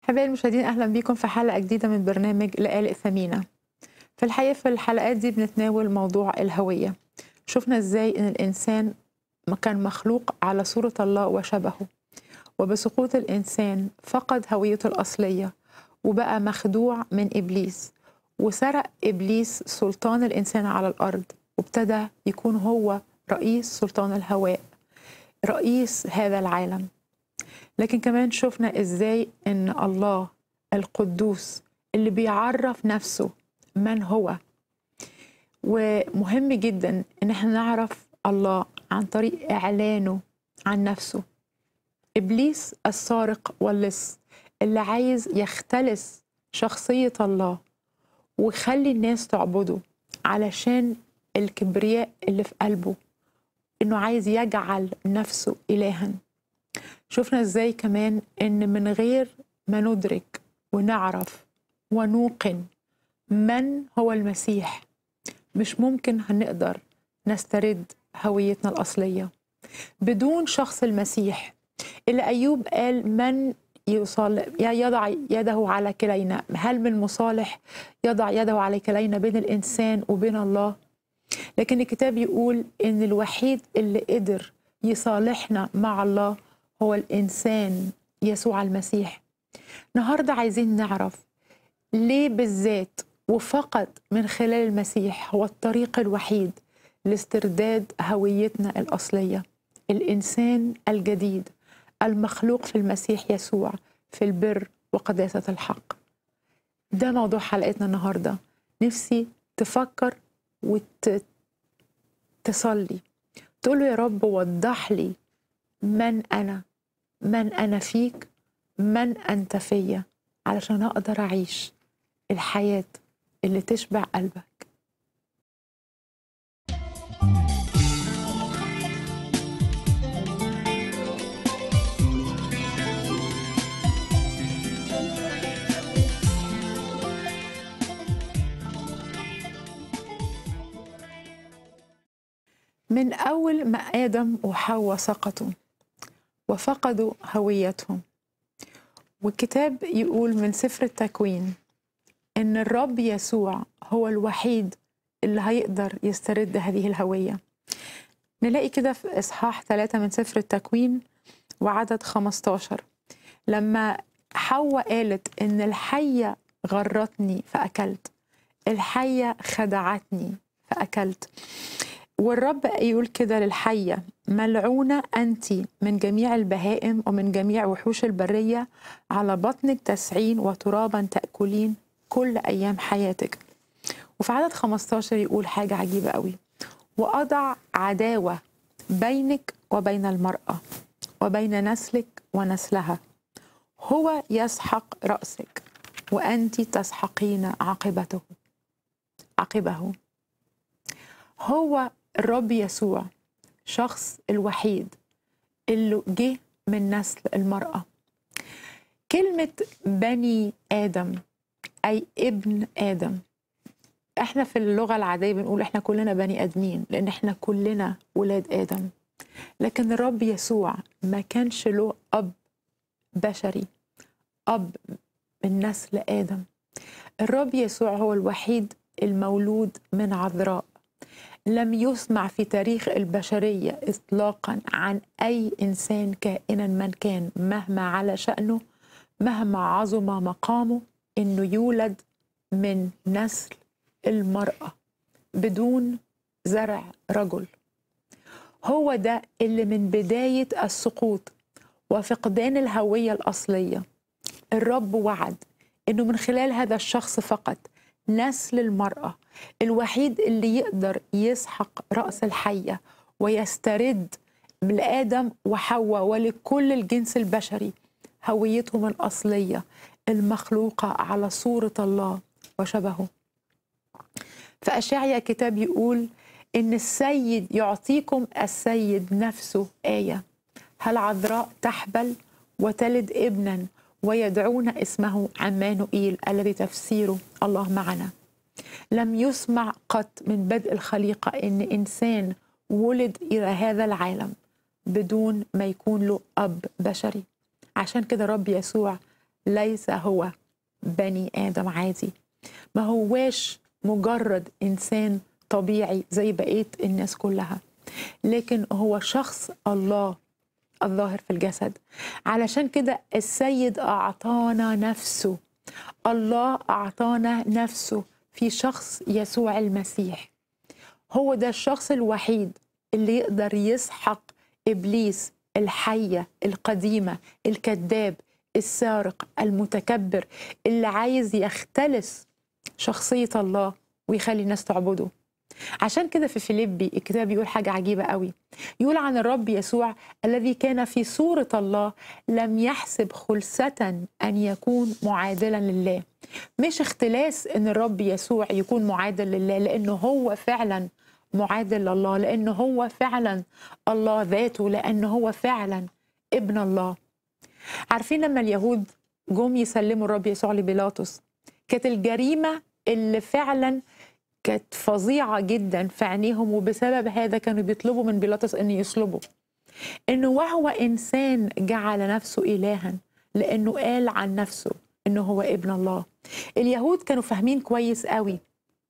حبايبي المشاهدين اهلا بيكم في حلقه جديده من برنامج لقالق ثمينه في الحقيقه في الحلقات دي بنتناول موضوع الهويه شفنا ازاي ان الانسان كان مخلوق على صوره الله وشبهه وبسقوط الانسان فقد هويته الاصليه وبقى مخدوع من ابليس وسرق ابليس سلطان الانسان على الارض وابتدى يكون هو رئيس سلطان الهواء رئيس هذا العالم لكن كمان شفنا ازاي ان الله القدوس اللي بيعرف نفسه من هو ومهم جدا ان احنا نعرف الله عن طريق اعلانه عن نفسه ابليس السارق واللص اللي عايز يختلس شخصيه الله ويخلي الناس تعبده علشان الكبرياء اللي في قلبه انه عايز يجعل نفسه الها شفنا ازاي كمان ان من غير ما ندرك ونعرف ونوقن من هو المسيح مش ممكن هنقدر نسترد هويتنا الاصليه بدون شخص المسيح اللي ايوب قال من يصال يضع يده على كلينا هل من مصالح يضع يده على كلينا بين الانسان وبين الله لكن الكتاب يقول ان الوحيد اللي قدر يصالحنا مع الله هو الانسان يسوع المسيح النهارده عايزين نعرف ليه بالذات وفقط من خلال المسيح هو الطريق الوحيد لاسترداد هويتنا الاصليه الانسان الجديد المخلوق في المسيح يسوع في البر وقداسه الحق ده موضوع حلقتنا النهارده نفسي تفكر وتصلي تقول له يا رب وضح لي من انا من انا فيك من انت فيا علشان اقدر اعيش الحياه اللي تشبع قلبك من أول ما آدم وحواء سقطوا وفقدوا هويتهم والكتاب يقول من سفر التكوين إن الرب يسوع هو الوحيد اللي هيقدر يسترد هذه الهوية نلاقي كده في إصحاح ثلاثة من سفر التكوين وعدد 15 لما حواء قالت إن الحية غرتني فأكلت الحية خدعتني فأكلت والرب يقول كده للحية ملعونة أنت من جميع البهائم ومن جميع وحوش البرية على بطنك تسعين وترابا تأكلين كل أيام حياتك وفي عدد 15 يقول حاجة عجيبة قوي وأضع عداوة بينك وبين المرأة وبين نسلك ونسلها هو يسحق رأسك وأنت تسحقين عاقبته عقبه هو الرب يسوع شخص الوحيد اللي جه من نسل المرأة كلمة بني آدم أي ابن آدم احنا في اللغة العادية بنقول احنا كلنا بني آدمين لأن احنا كلنا ولاد آدم لكن الرب يسوع ما كانش له أب بشري أب من نسل آدم الرب يسوع هو الوحيد المولود من عذراء لم يسمع في تاريخ البشرية إطلاقا عن أي إنسان كائنا من كان مهما على شأنه مهما عظم مقامه إنه يولد من نسل المرأة بدون زرع رجل هو ده اللي من بداية السقوط وفقدان الهوية الأصلية الرب وعد إنه من خلال هذا الشخص فقط نسل المرأة الوحيد اللي يقدر يسحق رأس الحية ويسترد لآدم وحواء ولكل الجنس البشري هويتهم الأصلية المخلوقة على صورة الله وشبهه فأشعيا كتاب يقول إن السيد يعطيكم السيد نفسه آية هل عذراء تحبل وتلد ابنا ويدعون اسمه عمانوئيل الذي تفسيره الله معنا لم يسمع قط من بدء الخليقة إن إنسان ولد إلى هذا العالم بدون ما يكون له أب بشري عشان كده رب يسوع ليس هو بني آدم عادي ما هواش مجرد إنسان طبيعي زي بقية الناس كلها لكن هو شخص الله الظاهر في الجسد علشان كده السيد أعطانا نفسه الله أعطانا نفسه في شخص يسوع المسيح هو ده الشخص الوحيد اللي يقدر يسحق إبليس الحية القديمة الكذاب السارق المتكبر اللي عايز يختلس شخصية الله ويخلي الناس تعبده عشان كده في فيليبي الكتاب يقول حاجة عجيبة قوي يقول عن الرب يسوع الذي كان في صورة الله لم يحسب خلسة أن يكون معادلا لله مش اختلاس أن الرب يسوع يكون معادل لله لأنه هو فعلا معادل لله لأنه هو فعلا الله ذاته لأنه هو فعلا ابن الله عارفين لما اليهود جم يسلموا الرب يسوع لبيلاطس كانت الجريمة اللي فعلا كانت فظيعة جدا في عينيهم وبسبب هذا كانوا بيطلبوا من بيلاطس أن يصلبوا إنه وهو إنسان جعل نفسه إلها لأنه قال عن نفسه إنه هو ابن الله اليهود كانوا فاهمين كويس قوي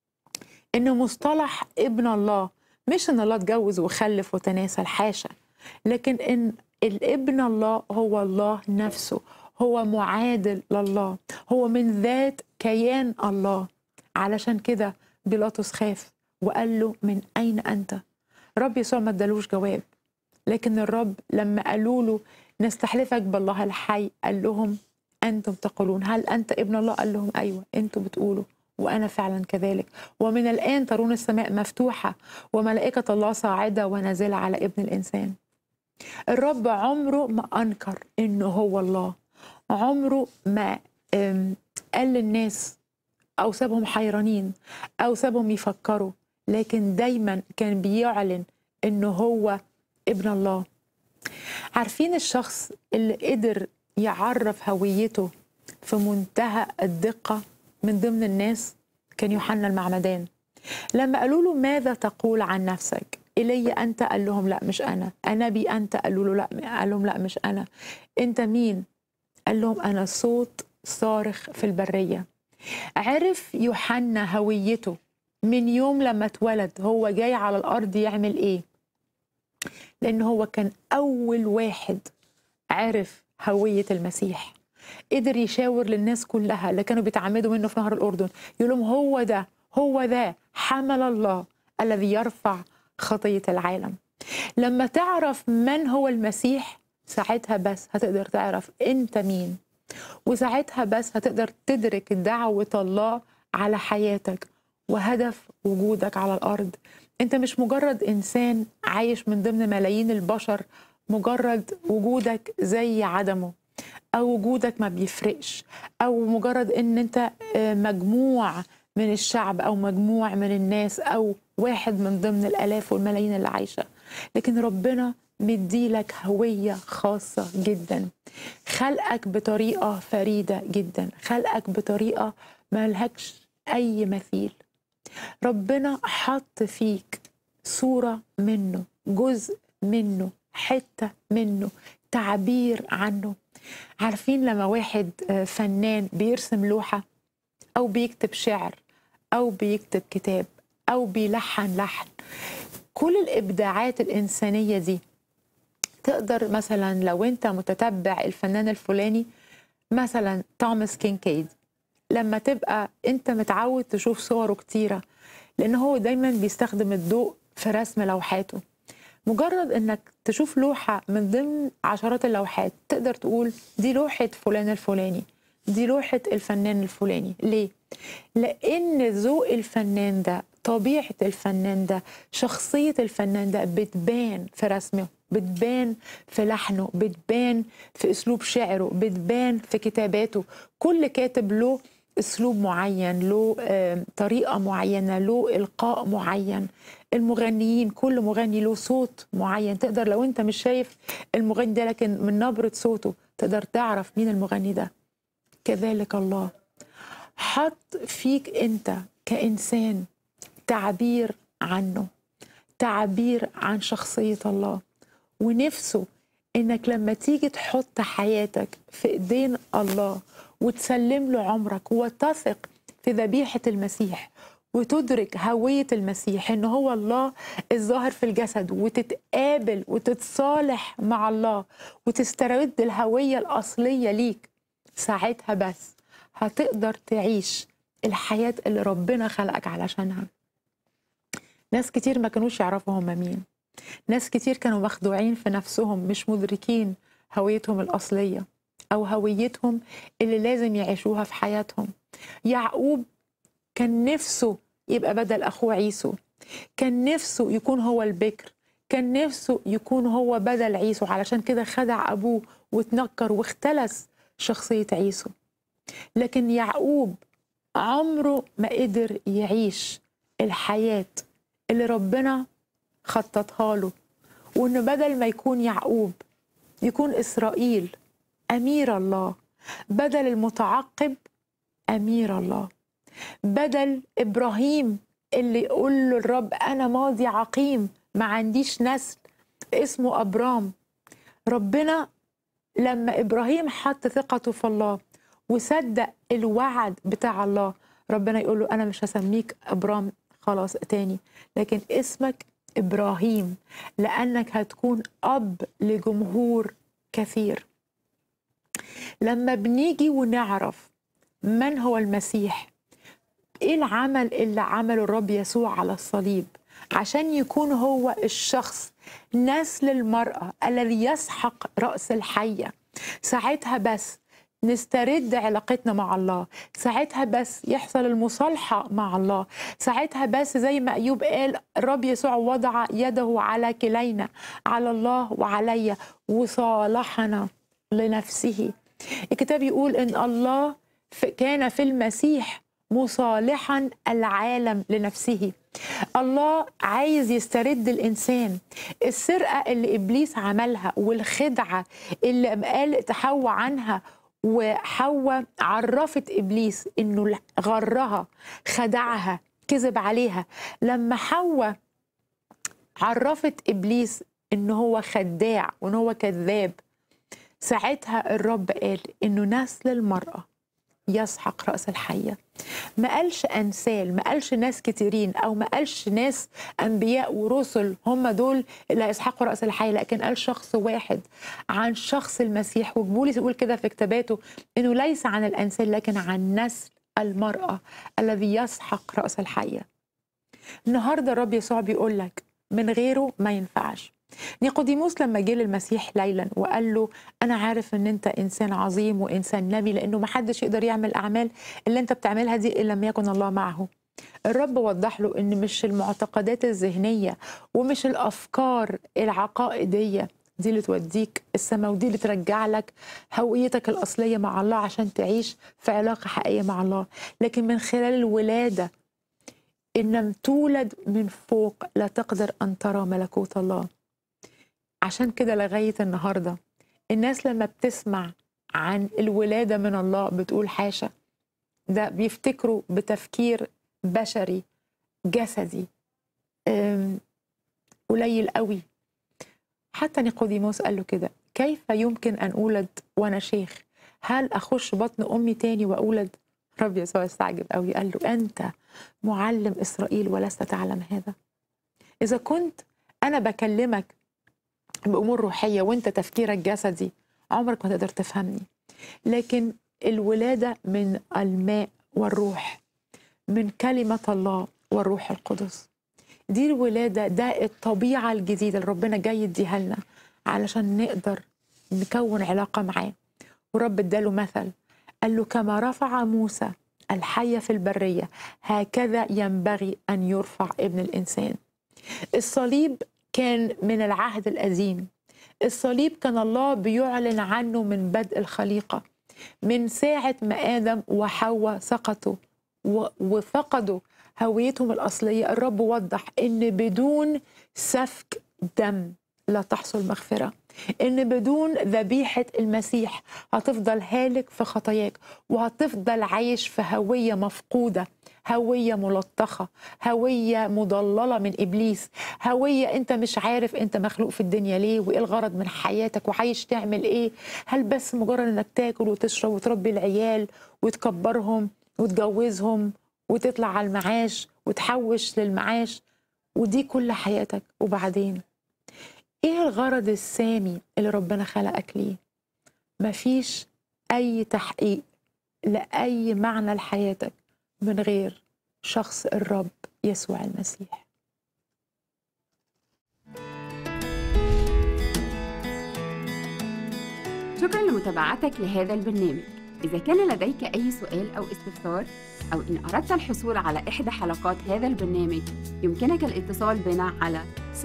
إنه مصطلح ابن الله مش إن الله اتجوز وخلف وتناسل حاشا لكن إن الابن الله هو الله نفسه هو معادل لله هو من ذات كيان الله علشان كده بيلاطس خاف وقال له من أين أنت؟ رب يسوع ما ادالوش جواب لكن الرب لما قالوا له نستحلفك بالله الحي قال لهم أنتم تقولون هل أنت ابن الله؟ قال لهم أيوة أنتم بتقولوا وأنا فعلا كذلك ومن الآن ترون السماء مفتوحة وملائكة الله صاعدة ونازلة على ابن الإنسان الرب عمره ما أنكر إنه هو الله عمره ما قال للناس أو سابهم حيرانين أو سابهم يفكروا لكن دايما كان بيعلن إنه هو ابن الله عارفين الشخص اللي قدر يعرف هويته في منتهى الدقة من ضمن الناس كان يوحنا المعمدان لما قالوا له ماذا تقول عن نفسك إلي أنت قال لهم لا مش أنا أنا بي أنت قالوا له لا قال لهم لا مش أنا أنت مين قال لهم أنا صوت صارخ في البرية عرف يوحنا هويته من يوم لما اتولد هو جاي على الأرض يعمل إيه لأن هو كان أول واحد عرف هوية المسيح قدر يشاور للناس كلها اللي كانوا بيتعمدوا منه في نهر الأردن يقول لهم هو ده هو ده حمل الله الذي يرفع خطية العالم لما تعرف من هو المسيح ساعتها بس هتقدر تعرف انت مين وساعتها بس هتقدر تدرك دعوة الله على حياتك وهدف وجودك على الأرض انت مش مجرد إنسان عايش من ضمن ملايين البشر مجرد وجودك زي عدمه أو وجودك ما بيفرقش أو مجرد إن أنت مجموع من الشعب أو مجموع من الناس أو واحد من ضمن الآلاف والملايين اللي عايشة لكن ربنا مديلك هوية خاصة جدا خلقك بطريقة فريدة جدا خلقك بطريقة ملهكش أي مثيل ربنا حط فيك صورة منه جزء منه حتة منه تعبير عنه عارفين لما واحد فنان بيرسم لوحة أو بيكتب شعر أو بيكتب كتاب أو بيلحن لحن كل الإبداعات الإنسانية دي تقدر مثلا لو أنت متتبع الفنان الفلاني مثلا توماس كينكيد لما تبقى أنت متعود تشوف صوره كتيرة لأن هو دايما بيستخدم الضوء في رسم لوحاته مجرد انك تشوف لوحة من ضمن عشرات اللوحات تقدر تقول دي لوحة فلان الفلاني دي لوحة الفنان الفلاني ليه؟ لأن ذوق الفنان ده طبيعة الفنان ده شخصية الفنان ده بتبان في رسمه بتبان في لحنه بتبان في أسلوب شعره بتبان في كتاباته كل كاتب له اسلوب معين له طريقه معينه له القاء معين المغنيين كل مغني له صوت معين تقدر لو انت مش شايف المغني ده لكن من نبره صوته تقدر تعرف مين المغني ده كذلك الله حط فيك انت كانسان تعبير عنه تعبير عن شخصيه الله ونفسه انك لما تيجي تحط حياتك في ايدين الله وتسلم له عمرك وتثق في ذبيحة المسيح وتدرك هوية المسيح إن هو الله الظاهر في الجسد وتتقابل وتتصالح مع الله وتسترد الهوية الأصلية ليك ساعتها بس هتقدر تعيش الحياة اللي ربنا خلقك علشانها ناس كتير ما كانوش يعرفوا هم مين ناس كتير كانوا مخدوعين في نفسهم مش مدركين هويتهم الأصلية أو هويتهم اللي لازم يعيشوها في حياتهم يعقوب كان نفسه يبقى بدل أخوه عيسو كان نفسه يكون هو البكر كان نفسه يكون هو بدل عيسو علشان كده خدع أبوه وتنكر واختلس شخصية عيسو لكن يعقوب عمره ما قدر يعيش الحياة اللي ربنا خططها له وإنه بدل ما يكون يعقوب يكون إسرائيل أمير الله بدل المتعقب أمير الله بدل إبراهيم اللي يقول له الرب أنا ماضي عقيم ما عنديش نسل اسمه أبرام ربنا لما إبراهيم حط ثقته في الله وصدق الوعد بتاع الله ربنا يقول له أنا مش هسميك أبرام خلاص تاني لكن اسمك إبراهيم لأنك هتكون أب لجمهور كثير لما بنيجي ونعرف من هو المسيح ايه العمل اللي عمله الرب يسوع على الصليب عشان يكون هو الشخص نسل المرأة الذي يسحق رأس الحية ساعتها بس نسترد علاقتنا مع الله ساعتها بس يحصل المصالحة مع الله ساعتها بس زي ما أيوب قال الرب يسوع وضع يده على كلينا على الله وعلي وصالحنا لنفسه الكتاب يقول ان الله كان في المسيح مصالحا العالم لنفسه الله عايز يسترد الانسان السرقه اللي ابليس عملها والخدعه اللي قال تحوى عنها وحواء عرفت ابليس انه غرها خدعها كذب عليها لما حواء عرفت ابليس ان هو خداع وان هو كذاب ساعتها الرب قال انه نسل المراه يسحق راس الحيه ما قالش انسال ما قالش ناس كتيرين او ما قالش ناس انبياء ورسل هم دول اللي هيسحقوا راس الحيه لكن قال شخص واحد عن شخص المسيح وبولس يقول كده في كتاباته انه ليس عن الانسان لكن عن نسل المراه الذي يسحق راس الحيه النهارده الرب يسوع بيقول لك من غيره ما ينفعش نيقوديموس لما جه للمسيح ليلا وقال له انا عارف ان انت انسان عظيم وانسان نبي لانه ما حدش يقدر يعمل اعمال اللي انت بتعملها دي الا لم يكن الله معه الرب وضح له ان مش المعتقدات الذهنيه ومش الافكار العقائديه دي اللي توديك السماء ودي اللي ترجع لك هويتك الاصليه مع الله عشان تعيش في علاقه حقيقيه مع الله لكن من خلال الولاده ان لم تولد من فوق لا تقدر ان ترى ملكوت الله عشان كده لغاية النهاردة الناس لما بتسمع عن الولادة من الله بتقول حاشا ده بيفتكروا بتفكير بشري جسدي قليل قوي حتى نيقوديموس قال له كده كيف يمكن أن أولد وأنا شيخ هل أخش بطن أمي تاني وأولد رب يسوع استعجب قوي قال له أنت معلم إسرائيل ولست تعلم هذا إذا كنت أنا بكلمك بامور روحيه وانت تفكيرك جسدي عمرك ما تقدر تفهمني لكن الولاده من الماء والروح من كلمه الله والروح القدس دي الولاده ده الطبيعه الجديده اللي ربنا جاي يديها لنا علشان نقدر نكون علاقه معاه ورب اداله مثل قال له كما رفع موسى الحيه في البريه هكذا ينبغي ان يرفع ابن الانسان الصليب كان من العهد القديم الصليب كان الله بيعلن عنه من بدء الخليقة من ساعة ما آدم وحواء سقطوا وفقدوا هويتهم الأصلية الرب وضح إن بدون سفك دم لا تحصل مغفرة إن بدون ذبيحة المسيح هتفضل هالك في خطاياك وهتفضل عايش في هوية مفقودة هوية ملطخة هوية مضللة من إبليس هوية أنت مش عارف أنت مخلوق في الدنيا ليه وإيه الغرض من حياتك وعايش تعمل إيه هل بس مجرد أنك تاكل وتشرب وتربي العيال وتكبرهم وتجوزهم وتطلع على المعاش وتحوش للمعاش ودي كل حياتك وبعدين ايه الغرض السامي اللي ربنا خلقك ليه مفيش اي تحقيق لاي معنى لحياتك من غير شخص الرب يسوع المسيح شكرا لمتابعتك لهذا البرنامج إذا كان لديك أي سؤال أو استفسار أو إن أردت الحصول على إحدى حلقات هذا البرنامج يمكنك الاتصال بنا على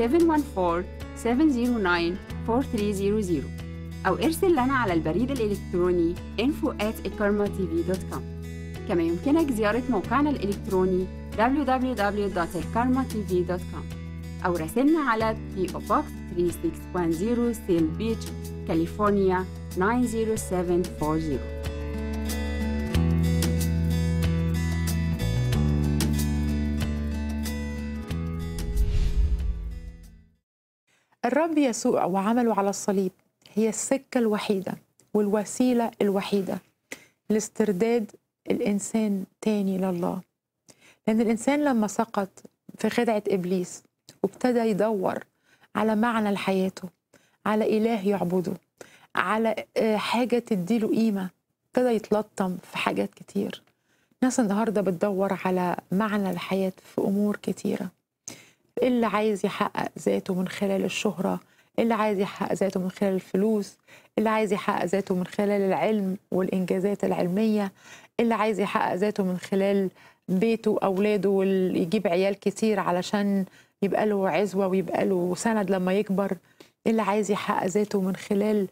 714-709-4300 أو ارسل لنا على البريد الإلكتروني info at كما يمكنك زيارة موقعنا الإلكتروني www.elkarmatv.com أو راسلنا على PO Box 3610 Seal Beach, كاليفورنيا 90740 الرب يسوع وعمله على الصليب هي السكة الوحيدة والوسيلة الوحيدة لاسترداد الإنسان تاني لله لأن الإنسان لما سقط في خدعة إبليس وابتدى يدور على معنى لحياته على إله يعبده على حاجة تديله قيمة ابتدى يتلطم في حاجات كتير ناس النهاردة بتدور على معنى الحياة في أمور كتيرة اللي عايز يحقق ذاته من خلال الشهرة اللي عايز يحقق ذاته من خلال الفلوس اللي عايز يحقق ذاته من خلال العلم والإنجازات العلمية اللي عايز يحقق ذاته من خلال بيته وأولاده ويجيب عيال كتير علشان يبقى له عزوة ويبقى له سند لما يكبر اللي عايز يحقق ذاته من خلال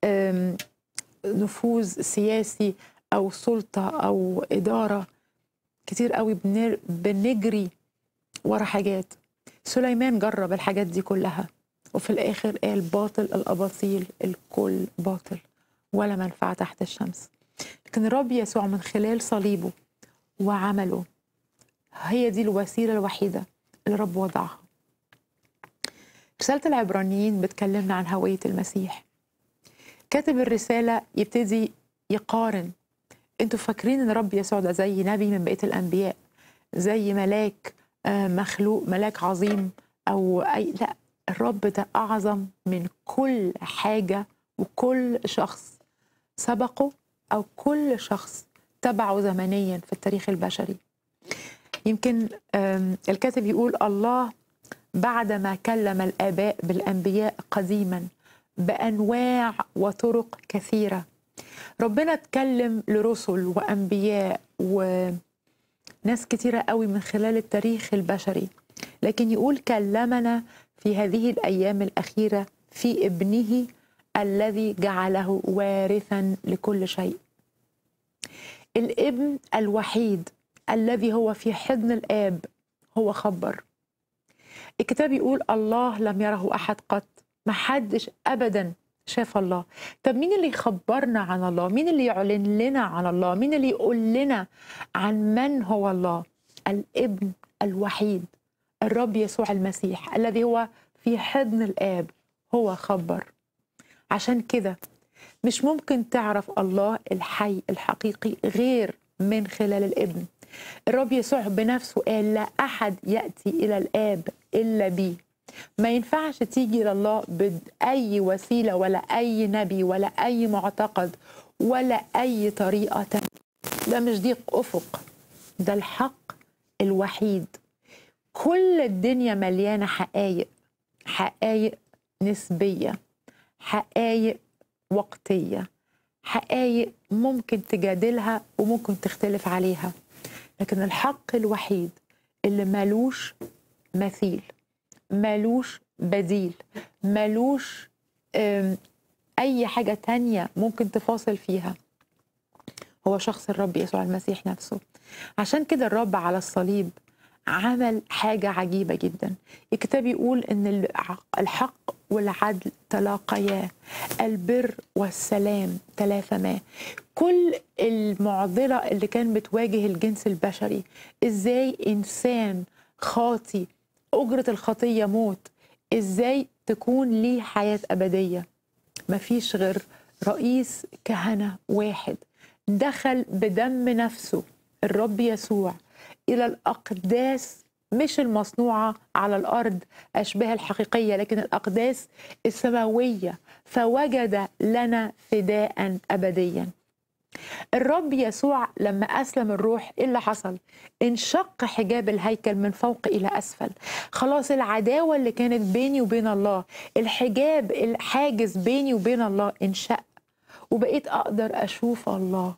نفوذ سياسي أو سلطة أو إدارة كتير قوي بنجري ورا حاجات سليمان جرب الحاجات دي كلها وفي الآخر قال باطل الأباطيل الكل باطل ولا منفعة تحت الشمس لكن الرب يسوع من خلال صليبه وعمله هي دي الوسيلة الوحيدة اللي الرب وضعها رسالة العبرانيين بتكلمنا عن هوية المسيح كاتب الرسالة يبتدي يقارن انتوا فاكرين ان الرب يسوع ده زي نبي من بقية الأنبياء زي ملاك مخلوق ملاك عظيم أو أي لا الرب ده أعظم من كل حاجة وكل شخص سبقه أو كل شخص تبعه زمنيا في التاريخ البشري يمكن الكاتب يقول الله بعدما كلم الآباء بالأنبياء قديما بأنواع وطرق كثيرة ربنا اتكلم لرسل وأنبياء وناس كتيرة قوي من خلال التاريخ البشري لكن يقول كلمنا في هذه الأيام الأخيرة في ابنه الذي جعله وارثا لكل شيء الابن الوحيد الذي هو في حضن الآب هو خبر الكتاب يقول الله لم يره أحد قط ما حدش أبدا شاف الله طب مين اللي يخبرنا عن الله مين اللي يعلن لنا عن الله مين اللي يقول لنا عن من هو الله الابن الوحيد الرب يسوع المسيح الذي هو في حضن الآب هو خبر عشان كده مش ممكن تعرف الله الحي الحقيقي غير من خلال الابن الرب يسوع بنفسه قال لا أحد يأتي إلى الآب إلا بي ما ينفعش تيجي لله بأي وسيلة ولا أي نبي ولا أي معتقد ولا أي طريقة تانية ده مش ضيق أفق ده الحق الوحيد كل الدنيا مليانة حقايق حقايق نسبية حقايق وقتية حقايق ممكن تجادلها وممكن تختلف عليها لكن الحق الوحيد اللي ملوش مثيل ملوش بديل ملوش أي حاجة تانية ممكن تفاصل فيها هو شخص الرب يسوع المسيح نفسه عشان كده الرب على الصليب عمل حاجة عجيبة جدا الكتاب يقول ان الع- الحق والعدل تلاقيا البر والسلام تلافما كل المعضلة اللي كان بتواجه الجنس البشري ازاي انسان خاطي اجرة الخطية موت ازاي تكون ليه حياة ابدية مفيش غير رئيس كهنة واحد دخل بدم نفسه الرب يسوع إلى الأقداس مش المصنوعة على الأرض أشباه الحقيقية لكن الأقداس السماوية فوجد لنا فداء أبديا الرب يسوع لما أسلم الروح إيه اللي حصل؟ انشق حجاب الهيكل من فوق إلى أسفل خلاص العداوة اللي كانت بيني وبين الله الحجاب الحاجز بيني وبين الله انشق وبقيت أقدر أشوف الله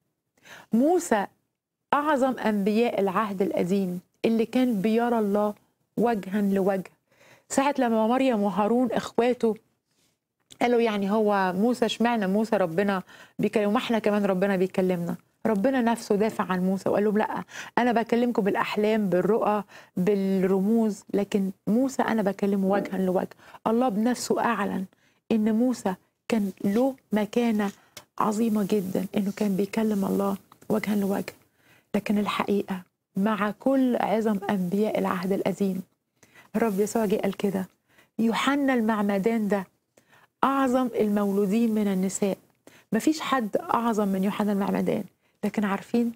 موسى أعظم أنبياء العهد القديم اللي كان بيرى الله وجها لوجه ساعة لما مريم وهارون إخواته قالوا يعني هو موسى اشمعنى موسى ربنا بيكلم ما احنا كمان ربنا بيكلمنا ربنا نفسه دافع عن موسى وقال لهم لا انا بكلمكم بالاحلام بالرؤى بالرموز لكن موسى انا بكلمه وجها لوجه الله بنفسه اعلن ان موسى كان له مكانه عظيمه جدا انه كان بيكلم الله وجها لوجه لكن الحقيقه مع كل عظم انبياء العهد القديم الرب يسوع جه قال كده يوحنا المعمدان ده أعظم المولودين من النساء مفيش حد أعظم من يوحنا المعمدان لكن عارفين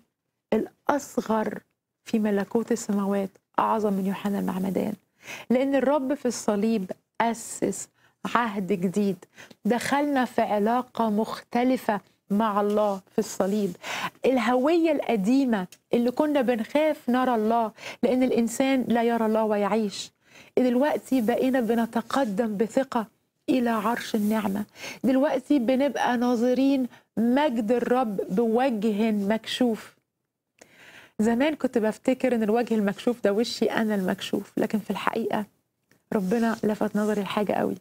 الأصغر في ملكوت السماوات أعظم من يوحنا المعمدان لأن الرب في الصليب أسس عهد جديد دخلنا في علاقة مختلفة مع الله في الصليب الهوية القديمة اللي كنا بنخاف نرى الله لأن الإنسان لا يرى الله ويعيش دلوقتي بقينا بنتقدم بثقة إلى عرش النعمة دلوقتي بنبقى ناظرين مجد الرب بوجه مكشوف زمان كنت بفتكر ان الوجه المكشوف ده وشي انا المكشوف لكن في الحقيقه ربنا لفت نظري لحاجه قوي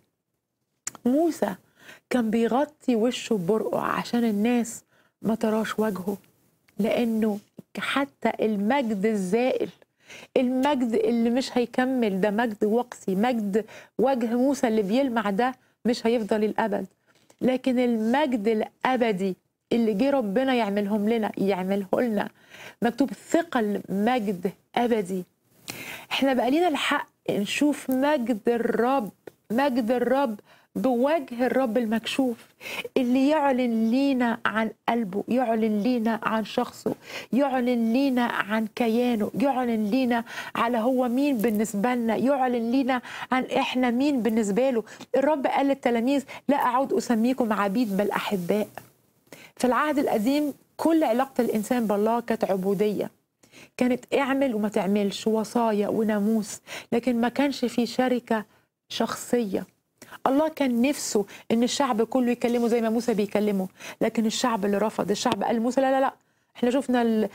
موسى كان بيغطي وشه ببرقع عشان الناس ما تراش وجهه لانه حتى المجد الزائل المجد اللي مش هيكمل ده مجد وقتي مجد وجه موسى اللي بيلمع ده مش هيفضل الابد لكن المجد الابدي اللي جه ربنا يعملهم لنا يعمله لنا مكتوب ثقل مجد ابدي احنا بقى لينا الحق نشوف مجد الرب مجد الرب بوجه الرب المكشوف اللي يعلن لينا عن قلبه يعلن لينا عن شخصه يعلن لينا عن كيانه يعلن لينا على هو مين بالنسبة لنا يعلن لينا عن احنا مين بالنسبة له الرب قال للتلاميذ لا أعود أسميكم عبيد بل أحباء في العهد القديم كل علاقة الإنسان بالله كانت عبودية كانت اعمل وما تعملش وصايا وناموس لكن ما كانش في شركة شخصية الله كان نفسه ان الشعب كله يكلمه زي ما موسى بيكلمه لكن الشعب اللي رفض الشعب قال موسى لا لا لا احنا شفنا ال-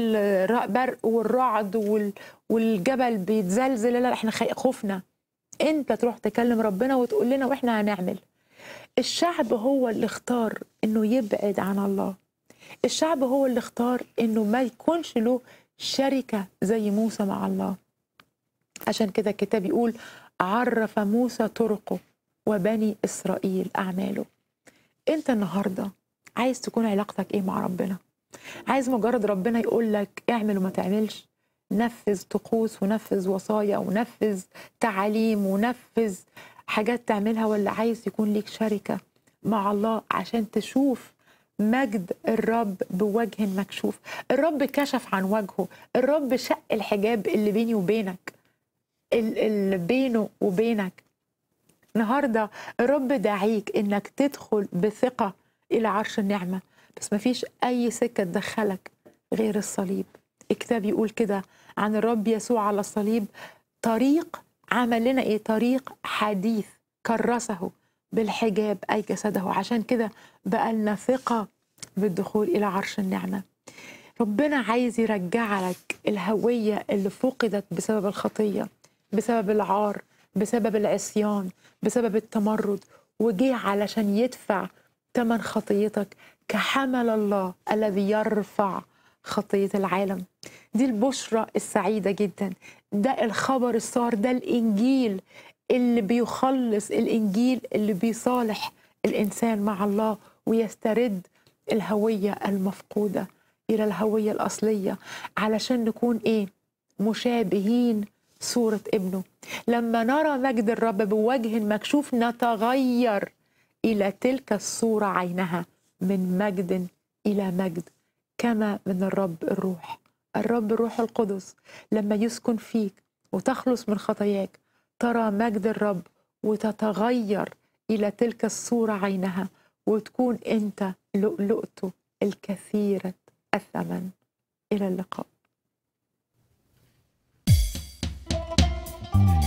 البرق والرعد وال- والجبل بيتزلزل لا لا احنا خي- خفنا انت تروح تكلم ربنا وتقول لنا واحنا هنعمل الشعب هو اللي اختار انه يبعد عن الله الشعب هو اللي اختار انه ما يكونش له شركة زي موسى مع الله عشان كده الكتاب يقول عرف موسى طرقه وبني إسرائيل أعماله أنت النهاردة عايز تكون علاقتك إيه مع ربنا عايز مجرد ربنا يقول لك اعمل وما تعملش نفذ طقوس ونفذ وصايا ونفذ تعاليم ونفذ حاجات تعملها ولا عايز يكون ليك شركة مع الله عشان تشوف مجد الرب بوجه مكشوف الرب كشف عن وجهه الرب شق الحجاب اللي بيني وبينك ال- اللي بينه وبينك النهارده الرب داعيك انك تدخل بثقه الى عرش النعمه بس مفيش اي سكه تدخلك غير الصليب الكتاب يقول كده عن الرب يسوع على الصليب طريق عمل لنا ايه طريق حديث كرسه بالحجاب اي جسده عشان كده بقى لنا ثقه بالدخول الى عرش النعمه ربنا عايز يرجع لك الهويه اللي فقدت بسبب الخطيه بسبب العار بسبب العصيان بسبب التمرد وجه علشان يدفع ثمن خطيتك كحمل الله الذي يرفع خطية العالم دي البشرة السعيدة جدا ده الخبر الصار ده الإنجيل اللي بيخلص الإنجيل اللي بيصالح الإنسان مع الله ويسترد الهوية المفقودة إلى الهوية الأصلية علشان نكون إيه مشابهين صورة ابنه لما نرى مجد الرب بوجه مكشوف نتغير إلى تلك الصورة عينها من مجد إلى مجد كما من الرب الروح الرب الروح القدس لما يسكن فيك وتخلص من خطاياك ترى مجد الرب وتتغير إلى تلك الصورة عينها وتكون أنت لؤلؤته الكثيرة الثمن إلى اللقاء